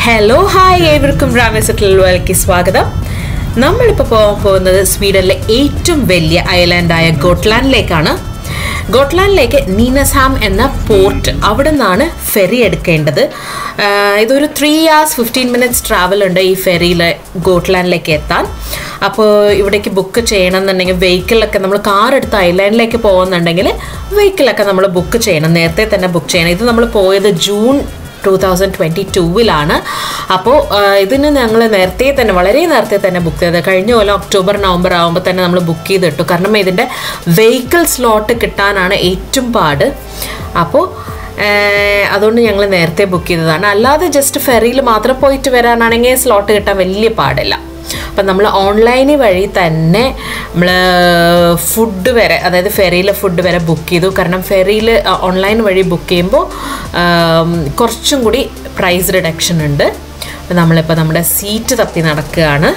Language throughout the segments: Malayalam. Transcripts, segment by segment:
ഹലോ ഹായ് ഏവർക്കും റാമസെറ്റിലേക്ക് സ്വാഗതം നമ്മളിപ്പോൾ പോകാൻ പോകുന്നത് സ്വീഡനിലെ ഏറ്റവും വലിയ ഐലാൻഡായ ഗോട്ട്ലാൻഡിലേക്കാണ് ഗോട്ട്ലാൻഡിലേക്ക് നീനസാം എന്ന പോർട്ട് അവിടെ നിന്നാണ് ഫെറി എടുക്കേണ്ടത് ആഹ് ഇതൊരു three hours fifteen minutes travel ഉണ്ട് ഈ ഫെറിയിൽ ഗോട്ട്ലാൻഡിലേക്ക് എത്താൻ അപ്പോൾ ഇവിടേക്ക് ബുക്ക് ചെയ്യണമെന്നുണ്ടെങ്കിൽ വെഹിക്കിളൊക്കെ നമ്മൾ കാർ എടുത്ത് ഐലാൻഡിലേക്ക് പോകുന്നുണ്ടെങ്കിൽ വെഹിക്കിളൊക്കെ നമ്മൾ ബുക്ക് ചെയ്യണം നേരത്തെ തന്നെ ബുക്ക് ചെയ്യണം ഇത് നമ്മൾ പോയത് ജൂൺ ടൂ തൗസൻഡ് ട്വൻറ്റി ടൂവിലാണ് അപ്പോൾ ഇതിന് ഞങ്ങൾ നേരത്തെ തന്നെ വളരെ നേരത്തെ തന്നെ ബുക്ക് ചെയ്തത് കഴിഞ്ഞ കൊല്ലം ഒക്ടോബർ നവംബർ ആകുമ്പോൾ തന്നെ നമ്മൾ ബുക്ക് ചെയ്തിട്ടു കാരണം ഇതിൻ്റെ വെഹിക്കിൾ സ്ലോട്ട് കിട്ടാനാണ് ഏറ്റവും പാട് അപ്പോൾ അതുകൊണ്ട് ഞങ്ങൾ നേരത്തെ ബുക്ക് ചെയ്തതാണ് അല്ലാതെ ജസ്റ്റ് ഫെറിയിൽ മാത്രം പോയിട്ട് വരാനാണെങ്കിൽ സ്ലോട്ട് കിട്ടാൻ വലിയ പാടില്ല അപ്പം നമ്മൾ ഓൺലൈന് വഴി തന്നെ നമ്മൾ ഫുഡ് വരെ അതായത് ഫെറിയിലെ ഫുഡ് വരെ ബുക്ക് ചെയ്തു കാരണം ഫെറിയിൽ ഓൺലൈൻ വഴി ബുക്ക് ചെയ്യുമ്പോൾ ആം, കുറച്ചും കൂടി പ്രൈസ് റിഡക്ഷൻ ഉണ്ട് അപ്പം നമ്മളിപ്പോൾ നമ്മുടെ സീറ്റ് തപ്പി നടക്കുകയാണ്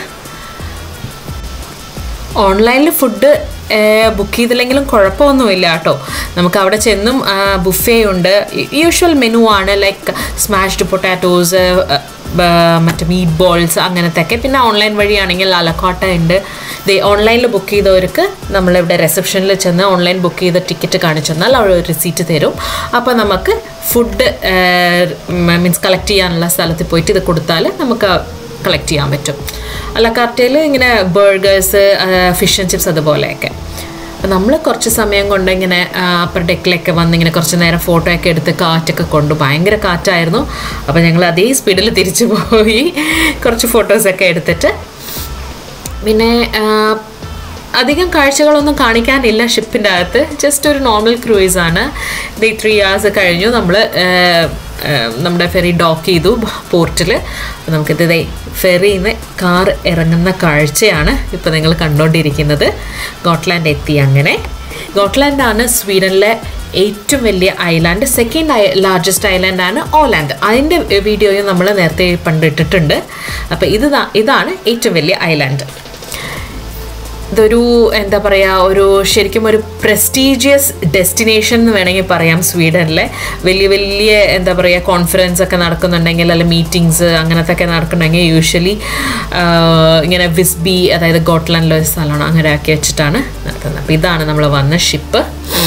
ഓൺലൈനിൽ ഫുഡ് ബുക്ക് ചെയ്തില്ലെങ്കിലും കുഴപ്പമൊന്നുമില്ല കേട്ടോ നമുക്ക് അവിടെ ചെന്നും ബുഫേ ഉണ്ട് യൂഷ്വൽ മെനു ആണ് ലൈക്ക് സ്മാഷ്ഡ് പൊട്ടാറ്റോസ് മറ്റേ മീറ്റ് ബോൾസ് അങ്ങനത്തെ ഒക്കെ പിന്നെ ഓൺലൈൻ വഴിയാണെങ്കിൽ അലക്കോട്ട ഉണ്ട് ഇത് ഓൺലൈനിൽ ബുക്ക് ചെയ്തവർക്ക് നമ്മളിവിടെ റിസപ്ഷനിൽ ചെന്ന് ഓൺലൈൻ ബുക്ക് ചെയ്ത ടിക്കറ്റ് കാണിച്ചു തന്നാൽ അവർ ഒരു റിസീറ്റ് തരും അപ്പോൾ നമുക്ക് ഫുഡ് മീൻസ് കളക്ട് ചെയ്യാനുള്ള സ്ഥലത്ത് പോയിട്ട് ഇത് കൊടുത്താൽ നമുക്ക് കളക്ട് ചെയ്യാൻ പറ്റും അല്ല കറക്റ്റയിൽ ഇങ്ങനെ ബർഗേഴ്സ് ഫിഷ് ആൻഡ് ചിപ്സ് അതുപോലെയൊക്കെ അപ്പം നമ്മൾ കുറച്ച് സമയം കൊണ്ട് ഇങ്ങനെ അപ്പർ ഡെക്കിലൊക്കെ വന്ന് ഇങ്ങനെ കുറച്ച് നേരം ഫോട്ടോ ഒക്കെ എടുത്ത് കാറ്റൊക്കെ കൊണ്ടു ഭയങ്കര കാറ്റായിരുന്നു അപ്പോൾ ഞങ്ങൾ അതേ സ്പീഡിൽ തിരിച്ചു പോയി കുറച്ച് ഫോട്ടോസൊക്കെ എടുത്തിട്ട് പിന്നെ ആ, അധികം കാഴ്ചകളൊന്നും കാണിക്കാനില്ല ഷിപ്പിൻ്റെ അകത്ത് ജസ്റ്റ് ഒരു നോർമൽ ക്രൂയിസാണ് ഇത് ഈ ത്രീ ഇയേഴ്സ് കഴിഞ്ഞു നമ്മൾ നമ്മുടെ ഫെറി ഡോക്ക് ചെയ്തു പോർട്ടിൽ അപ്പോൾ നമുക്കിത് ഇതേ ഫെറിയിൽ നിന്ന് കാർ ഇറങ്ങുന്ന കാഴ്ചയാണ് ഇപ്പോൾ നിങ്ങൾ കണ്ടുകൊണ്ടിരിക്കുന്നത് ഗോട്ട്ലാൻഡ് എത്തി അങ്ങനെ ഗോട്ട്ലാൻഡാണ് സ്വീഡനിലെ ഏറ്റവും വലിയ ഐലാൻഡ് സെക്കൻഡ് ഐ ലാർജസ്റ്റ് ഐലാൻഡാണ് ഓലാൻഡ് അതിൻ്റെ വീഡിയോയും നമ്മൾ നേരത്തെ പണ്ടിട്ടിട്ടുണ്ട് അപ്പോൾ ഇത് ദാ- ഇതാണ് ഏറ്റവും വലിയ ഐലാൻഡ് ഇതൊരു എന്താ പറയുക ഒരു ശരിക്കും ഒരു പ്രസ്റ്റീജിയസ് ഡെസ്റ്റിനേഷൻ എന്ന് വേണമെങ്കിൽ പറയാം സ്വീഡനിലെ വലിയ വലിയ എന്താ പറയുക കോൺഫറൻസ് ഒക്കെ നടക്കുന്നുണ്ടെങ്കിൽ അല്ലെങ്കിൽ മീറ്റിങ്സ് അങ്ങനത്തെ ഒക്കെ നടക്കുന്നുണ്ടെങ്കിൽ യൂഷ്വലി ഇങ്ങനെ വിസ്ബി അതായത് ഗോട്ട്ലാൻഡിലെ ഒരു സ്ഥലമാണ് അങ്ങനെ ആക്കി വെച്ചിട്ടാണ് നടക്കുന്നത് അപ്പോൾ ഇതാണ് നമ്മൾ വന്ന ഷിപ്പ്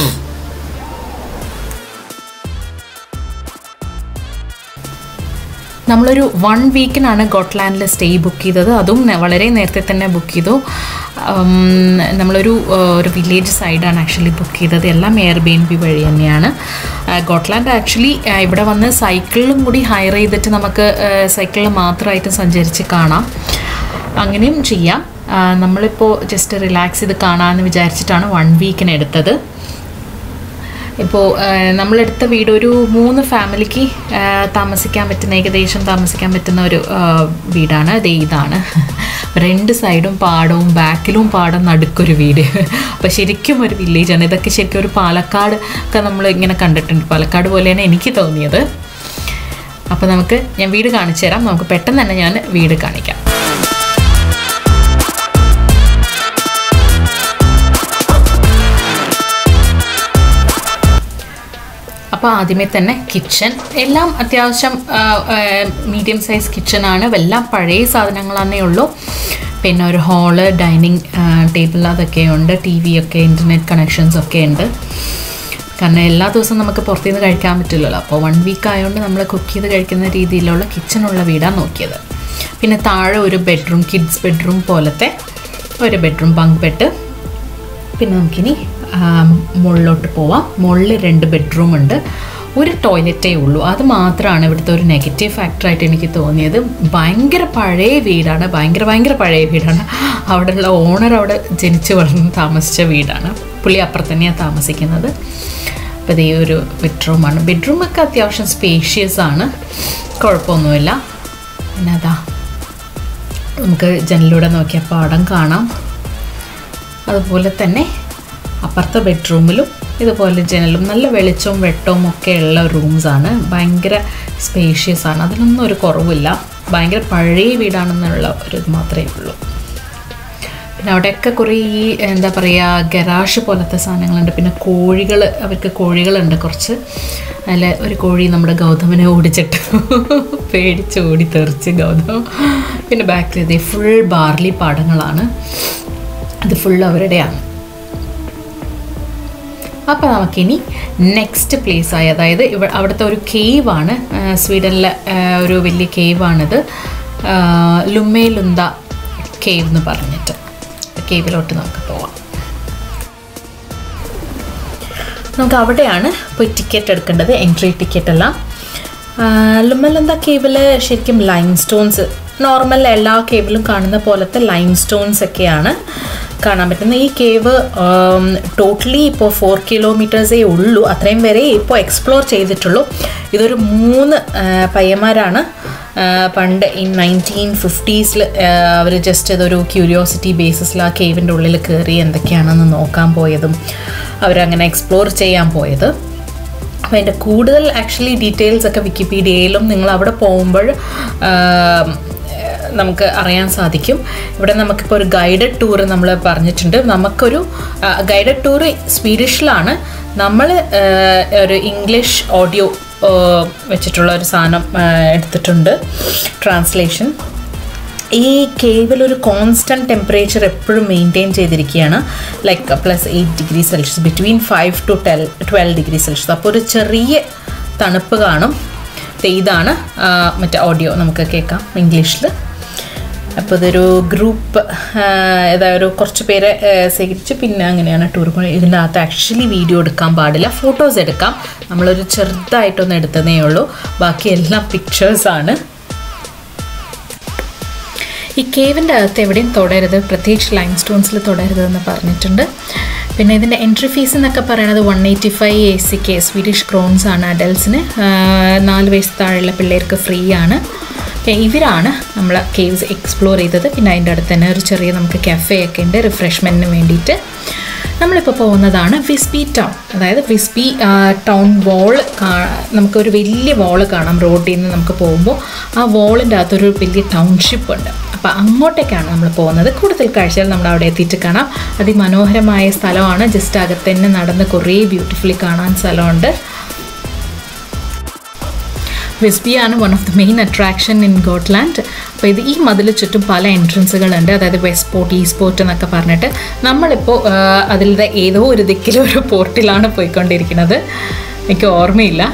നമ്മളൊരു വൺ വീക്കിനാണ് ഗോട്ട്ലാൻഡിൽ സ്റ്റേ ബുക്ക് ചെയ്തത് അതും ന- വളരെ നേരത്തെ തന്നെ ബുക്ക് ചെയ്തു ഉം, നമ്മളൊരു ആ, ഒരു വില്ലേജ് സൈഡാണ് ആക്ച്വലി ബുക്ക് ചെയ്തത് എല്ലാം എയർ ബി എൻ ബി വഴി തന്നെയാണ് ആ, ഗോട്ട്ലാൻഡ് ആക്ച്വലി ആ, ഇവിടെ വന്ന് സൈക്കിളിലും കൂടി ഹയർ ചെയ്തിട്ട് നമുക്ക് സൈക്കിളിൽ മാത്രമായിട്ട് സഞ്ചരിച്ച് കാണാം അങ്ങനെയും ചെയ്യാം ആ, നമ്മളിപ്പോൾ ജസ്റ്റ് റിലാക്സ് ചെയ്ത് കാണാമെന്ന് വിചാരിച്ചിട്ടാണ് വൺ വീക്കിന് എടുത്തത് ഇപ്പോൾ നമ്മളെടുത്ത വീട് ഒരു മൂന്ന് ഫാമിലിക്ക് ആ, താമസിക്കാൻ പറ്റുന്ന ഏകദേശം താമസിക്കാൻ പറ്റുന്ന ഒരു ആ, വീടാണ് ദേ ഇതാണ് രണ്ട് സൈഡും പാടവും ബാക്കിലും പാടം നടുക്കൊരു വീട് അപ്പോൾ ശരിക്കും ഒരു വില്ലേജാണ് ഇതൊക്കെ ശരിക്കും ഒരു പാലക്കാട് ഒക്കെ നമ്മൾ ഇങ്ങനെ കണ്ടിട്ടുണ്ട് പാലക്കാട് പോലെയാണ് എനിക്ക് തോന്നിയത് അപ്പോൾ നമുക്ക് ഞാൻ വീട് കാണിച്ചു തരാം നമുക്ക് പെട്ടെന്ന് തന്നെ ഞാൻ വീട് കാണിക്കാം അപ്പോൾ ആദ്യമേ തന്നെ കിച്ചൺ എല്ലാം അത്യാവശ്യം മീഡിയം സൈസ് കിച്ചണാണ് എല്ലാം പഴയ സാധനങ്ങളാണേ ഉള്ളൂ പിന്നെ ഒരു ഹാള് ഡൈനിങ് ടേബിൾ അതൊക്കെ ഉണ്ട് ടി വി ഒക്കെ ഇൻ്റർനെറ്റ് കണക്ഷൻസ് ഒക്കെ ഉണ്ട് കാരണം എല്ലാ ദിവസവും നമുക്ക് പുറത്തുനിന്ന് കഴിക്കാൻ പറ്റില്ലല്ലോ അപ്പോൾ വൺ വീക്ക് ആയതുകൊണ്ട് നമ്മൾ കുക്ക് ചെയ്ത് കഴിക്കുന്ന രീതിയിലുള്ള കിച്ചണുള്ള വീടാണ് നോക്കിയത് പിന്നെ താഴെ ഒരു ബെഡ്റൂം കിഡ്സ് ബെഡ്റൂം പോലത്തെ ഒരു ബെഡ്റൂം ബങ്ക് ബെഡ് പിന്നെ നമുക്കിനി ആ, മുകളിലോട്ട് പോവാം മുകളിൽ രണ്ട് ബെഡ്റൂം ഉണ്ട് ഒരു ടോയ്ലറ്റേ ഉള്ളൂ അത് മാത്രമാണ് ഇവിടുത്തെ ഒരു നെഗറ്റീവ് ഫാക്ടറായിട്ട് എനിക്ക് തോന്നിയത് ഭയങ്കര പഴയ വീടാണ് ഭയങ്കര ഭയങ്കര പഴയ വീടാണ് അവിടെയുള്ള ഓണർ അവിടെ ജനിച്ച് വളർന്ന് താമസിച്ച വീടാണ് പുള്ളി അപ്പുറത്ത് തന്നെയാണ് താമസിക്കുന്നത് അപ്പോൾ ഇതേ ഒരു ബെഡ്റൂമാണ് ബെഡ്റൂമൊക്കെ അത്യാവശ്യം സ്പേഷ്യസ് ആണ് കുഴപ്പമൊന്നുമില്ല പിന്നെ അതാ നമുക്ക് ജനലിലൂടെ നോക്കിയാൽ പാടം കാണാം അതുപോലെ തന്നെ അപ്പുറത്തെ ബെഡ്റൂമിലും ഇതുപോലെ ജനലും നല്ല വെളിച്ചവും വെട്ടവും ഒക്കെ ഉള്ള റൂംസാണ് ഭയങ്കര സ്പേഷ്യസ് ആണ് അതിനൊന്നും ഒരു കുറവില്ല ഭയങ്കര പഴയ വീടാണെന്നുള്ള ഒരു ഇത് മാത്രമേ ഉള്ളൂ പിന്നെ അവിടെയൊക്കെ കുറേ ഈ എന്താ പറയുക ഗരാഷ് പോലത്തെ സാധനങ്ങളുണ്ട് പിന്നെ കോഴികൾ അവർക്ക് കോഴികളുണ്ട് കുറച്ച് അതിൽ ഒരു കോഴി നമ്മുടെ ഗൗതമനെ ഓടിച്ചിട്ട് പേടിച്ച് ഓടി തെറിച്ച് ഗൗതം പിന്നെ ബാക്കിൽ ഇതേ ഫുൾ ബാർലി പാടങ്ങളാണ് അത് ഫുൾ അവരുടെയാണ് അപ്പോൾ നമുക്കിനി നെക്സ്റ്റ് പ്ലേസ് ആയി അതായത് ഇവ അവിടുത്തെ ഒരു കേവാണ് സ്വീഡനിലെ ആ, ഒരു വലിയ കേവാണിത് ലുമ്മേലുന്ത കേവ് എന്ന് പറഞ്ഞിട്ട് കേവിലോട്ട് നമുക്ക് പോവാം നമുക്ക് അവിടെയാണ് പോയി ടിക്കറ്റ് എടുക്കേണ്ടത് എൻട്രി ടിക്കറ്റ് എല്ലാം ലുമ്മലന്ത കേവിൽ ശരിക്കും ലൈം സ്റ്റോൺസ് നോർമൽ എല്ലാ കേവിലും കാണുന്ന പോലത്തെ ലൈം സ്റ്റോൺസ് ഒക്കെയാണ് കാണാൻ പറ്റുന്നത് ഈ കേവ് ടോട്ടലി ഇപ്പോൾ ഫോർ കിലോമീറ്റേഴ്സേ ഉള്ളൂ അത്രയും വരെ ഇപ്പോൾ എക്സ്പ്ലോർ ചെയ്തിട്ടുള്ളൂ ഇതൊരു മൂന്ന് ആ, പയ്യന്മാരാണ് ആ, പണ്ട് ഈ നയൻറ്റീൻ ഫിഫ്റ്റീസിൽ അവർ ജസ്റ്റ് ഇതൊരു ക്യൂരിയോസിറ്റി ബേസിസിൽ ആ കേവിൻ്റെ ഉള്ളിൽ കയറി എന്തൊക്കെയാണെന്ന് നോക്കാൻ പോയതും അവരങ്ങനെ എക്സ്പ്ലോർ ചെയ്യാൻ പോയത് അപ്പോൾ അതിൻ്റെ കൂടുതൽ ആക്ച്വലി ഡീറ്റെയിൽസ് ഒക്കെ വിക്കിപീഡിയയിലും നിങ്ങൾ അവിടെ പോകുമ്പോൾ നമുക്ക് അറിയാൻ സാധിക്കും ഇവിടെ നമുക്കിപ്പോൾ ഒരു ഗൈഡഡ് ടൂർ നമ്മൾ പറഞ്ഞിട്ടുണ്ട് നമുക്കൊരു ഗൈഡഡ് ടൂർ സ്വീഡിഷിലാണ് നമ്മൾ ഒരു ഇംഗ്ലീഷ് ഓഡിയോ വെച്ചിട്ടുള്ള ഒരു സാധനം ആ, എടുത്തിട്ടുണ്ട് ട്രാൻസ്ലേഷൻ ഈ കേവിൽ ഒരു കോൺസ്റ്റൻറ്റ് ടെമ്പറേച്ചർ എപ്പോഴും മെയിൻറ്റെയിൻ ചെയ്തിരിക്കുകയാണ് like plus eight degree celsius between five to till twelve degree celsius അപ്പോൾ ഒരു ചെറിയ തണുപ്പ് കാണും ദേ ഇതാണ് ആ, മറ്റേ ഓഡിയോ നമുക്ക് കേൾക്കാം ഇംഗ്ലീഷിൽ അപ്പോൾ ഇതൊരു ഗ്രൂപ്പ് ഏതായത് ഒരു കുറച്ച് പേരെ ആ, ശേഖരിച്ച് പിന്നെ അങ്ങനെയാണ് ടൂർ പോകുന്നത് ഇതിൻ്റെ അകത്ത് ആക്ച്വലി വീഡിയോ എടുക്കാൻ പാടില്ല ഫോട്ടോസ് എടുക്കാം നമ്മളൊരു ചെറുതായിട്ടൊന്ന് എടുത്തതേ ഉള്ളൂ ബാക്കി എല്ലാം പിക്ചേഴ്സാണ് ഈ കേവിൻ്റെ അകത്ത് എവിടെയും തൊടരുത് പ്രത്യേകിച്ച് ലൈം സ്റ്റോൺസിൽ തൊടരുത് എന്ന് പറഞ്ഞിട്ടുണ്ട് പിന്നെ ഇതിൻ്റെ എൻട്രി ഫീസ് എന്നൊക്കെ പറയുന്നത് one eighty five A C K Swedish krones ആണ് അഡൽസിന് നാല് വയസ്സ് താഴെയുള്ള പിള്ളേർക്ക് ഫ്രീ ആണ് ഏ, ഇവരാണ് നമ്മൾ കേവ്സ് എക്സ്പ്ലോർ ചെയ്തത് പിന്നെ അതിൻ്റെ അടുത്ത് തന്നെ ഒരു ചെറിയ നമുക്ക് കഫേ ഒക്കെ ഉണ്ട് റിഫ്രഷ്മെൻറ്റിന് വേണ്ടിയിട്ട് നമ്മളിപ്പോൾ പോകുന്നതാണ് വിസ്ബി ടൗൺ അതായത് വിസ്ബി ടൗൺ വോൾ നമുക്കൊരു വലിയ വോള് കാണാം റോഡിൽ നിന്ന് നമുക്ക് പോകുമ്പോൾ ആ വോളിൻ്റെ അകത്തൊരു വലിയ ടൗൺഷിപ്പ് ഉണ്ട് അപ്പോൾ അങ്ങോട്ടേക്കാണ് നമ്മൾ പോകുന്നത് കൂടുതൽ കാഴ്ചകൾ നമ്മൾ അവിടെ എത്തിയിട്ട് കാണാം അതിമനോഹരമായ സ്ഥലമാണ് ജസ്റ്റ് അകത്ത് തന്നെ നടന്ന് കുറേ ബ്യൂട്ടിഫുള്ളി കാണാൻ സ്ഥലമുണ്ട് വിസ്ബിയാണ് one of the main attraction in Gotland അപ്പോൾ ഇത് ഈ മതിൽ ചുറ്റും പല എൻട്രൻസുകളുണ്ട് അതായത് വെസ്റ്റ് പോർട്ട് ഈസ്റ്റ് പോർട്ട് എന്നൊക്കെ പറഞ്ഞിട്ട് നമ്മളിപ്പോൾ അതിലത്തെ ഏതോ ഒരു ദിക്കിലും ഒരു പോർട്ടിലാണ് പോയിക്കൊണ്ടിരിക്കുന്നത് എനിക്ക് ഓർമ്മയില്ല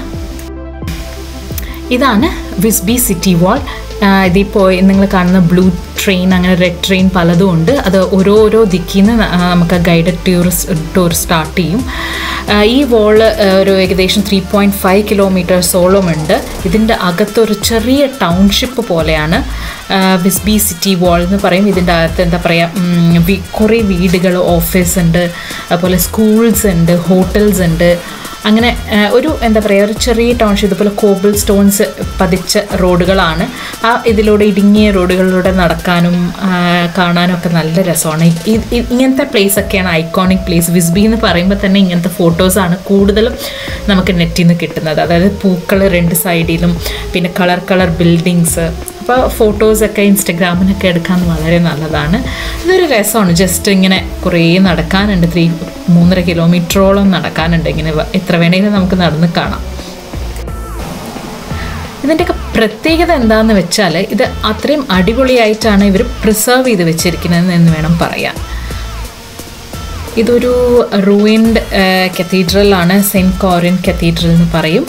ഇതാണ് വിസ്ബി സിറ്റി വാൾ ഇതിപ്പോൾ നിങ്ങൾ കാണുന്ന ബ്ലൂ ട്രെയിൻ അങ്ങനെ റെഡ് ട്രെയിൻ പലതും ഉണ്ട് അത് ഓരോരോ ദിക്കിൽ നിന്ന് ആ, നമുക്ക് ഗൈഡഡ് ടൂറിസ്റ്റ് ടൂർ സ്റ്റാർട്ട് ചെയ്യും ആ, ഈ വോള് ഒരു ഏകദേശം ത്രീ പോയിൻറ്റ് ഫൈവ് കിലോമീറ്റേഴ്സോളം ഉണ്ട് ഇതിൻ്റെ അകത്തൊരു ചെറിയ ടൗൺഷിപ്പ് പോലെയാണ് ആ, വിസ്ബി സിറ്റി വാൾ എന്ന് പറയും ഇതിൻ്റെ അകത്ത് എന്താ പറയുക കുറേ വീടുകൾ ഓഫീസ് ഉണ്ട് അതുപോലെ സ്കൂൾസ് ഉണ്ട് ഹോട്ടൽസ് ഉണ്ട് അങ്ങനെ ആ, ഒരു എന്താ പറയുക ഒരു ചെറിയ ടൗൺഷിപ്പ് ഇതുപോലെ കോബിൾ സ്റ്റോൺസ് പതിച്ച റോഡുകളാണ് ആ ഇതിലൂടെ ഇടുങ്ങിയ റോഡുകളിലൂടെ നടക്കാനും ആ, കാണാനും ഒക്കെ നല്ല രസമാണ് ഇ- ഇ- ഇ- ഇങ്ങനത്തെ പ്ലേസ് ഒക്കെയാണ് ഐക്കോണിക് പ്ലേസ് വിസ്ബി എന്ന് പറയുമ്പോൾ തന്നെ ഇങ്ങനത്തെ ഫോട്ടോസാണ് കൂടുതലും നമുക്ക് നെറ്റിൽ നിന്ന് കിട്ടുന്നത് അതായത് പൂക്കൾ രണ്ട് സൈഡിലും പിന്നെ കളർ കളർ ബിൽഡിങ്സ് അപ്പോൾ ഫോട്ടോസൊക്കെ ഇൻസ്റ്റഗ്രാമിനൊക്കെ എടുക്കാൻ വളരെ നല്ലതാണ് ഇതൊരു രസമാണ് ജസ്റ്റ് ഇങ്ങനെ കുറേ നടക്കാനുണ്ട് ത്രീ മൂന്നര കിലോമീറ്ററോളം നടക്കാനുണ്ട് ഇങ്ങനെ വ- എത്ര വേണമെങ്കിലും നമുക്ക് നടന്ന് കാണാം ഇതിൻ്റെയൊക്കെ പ്രത്യേകത എന്താണെന്ന് വെച്ചാൽ ഇത് അത്രയും അടിപൊളിയായിട്ടാണ് ഇവർ പ്രിസർവ് ചെയ്ത് വെച്ചിരിക്കുന്നത് എന്ന് വേണം പറയാൻ ഇതൊരു റൂയിൻഡ് കത്തീഡ്രലാണ് സെൻറ്റ് കോറിൻ കത്തീഡ്രൽ എന്ന് പറയും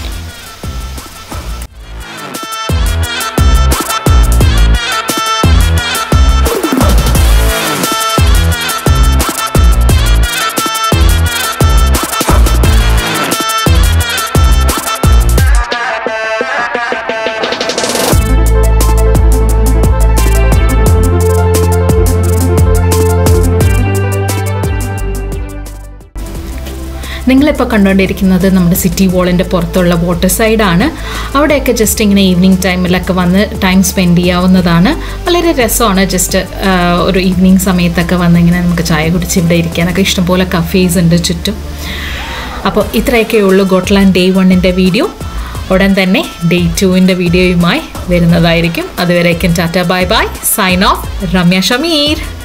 നിങ്ങളിപ്പോൾ കണ്ടുകൊണ്ടിരിക്കുന്നത് നമ്മുടെ സിറ്റി വാളിൻ്റെ പുറത്തുള്ള വാട്ടർ സൈഡാണ് അവിടെയൊക്കെ ജസ്റ്റ് ഇങ്ങനെ ഈവനിങ് ടൈമിലൊക്കെ വന്ന് ടൈം സ്പെൻഡ് ചെയ്യാവുന്നതാണ് വളരെ രസമാണ് ജസ്റ്റ് ഒരു ഈവനിങ് സമയത്തൊക്കെ വന്ന് ഇങ്ങനെ നമുക്ക് ചായ കുടിച്ച് ഇവിടെ ഇരിക്കാനൊക്കെ ഇഷ്ടംപോലെ കഫേസ് ഉണ്ട് ചുറ്റും അപ്പോൾ ഇത്രയൊക്കെ ഉള്ളൂ ഗോട്ട്ലാൻഡ് ഡേ വണ്ണിൻ്റെ വീഡിയോ ഉടൻ തന്നെ ഡേ ടുവിൻ്റെ വീഡിയോയുമായി വരുന്നതായിരിക്കും അതുവരേക്കും tata bye bye sign off Ramya Shameer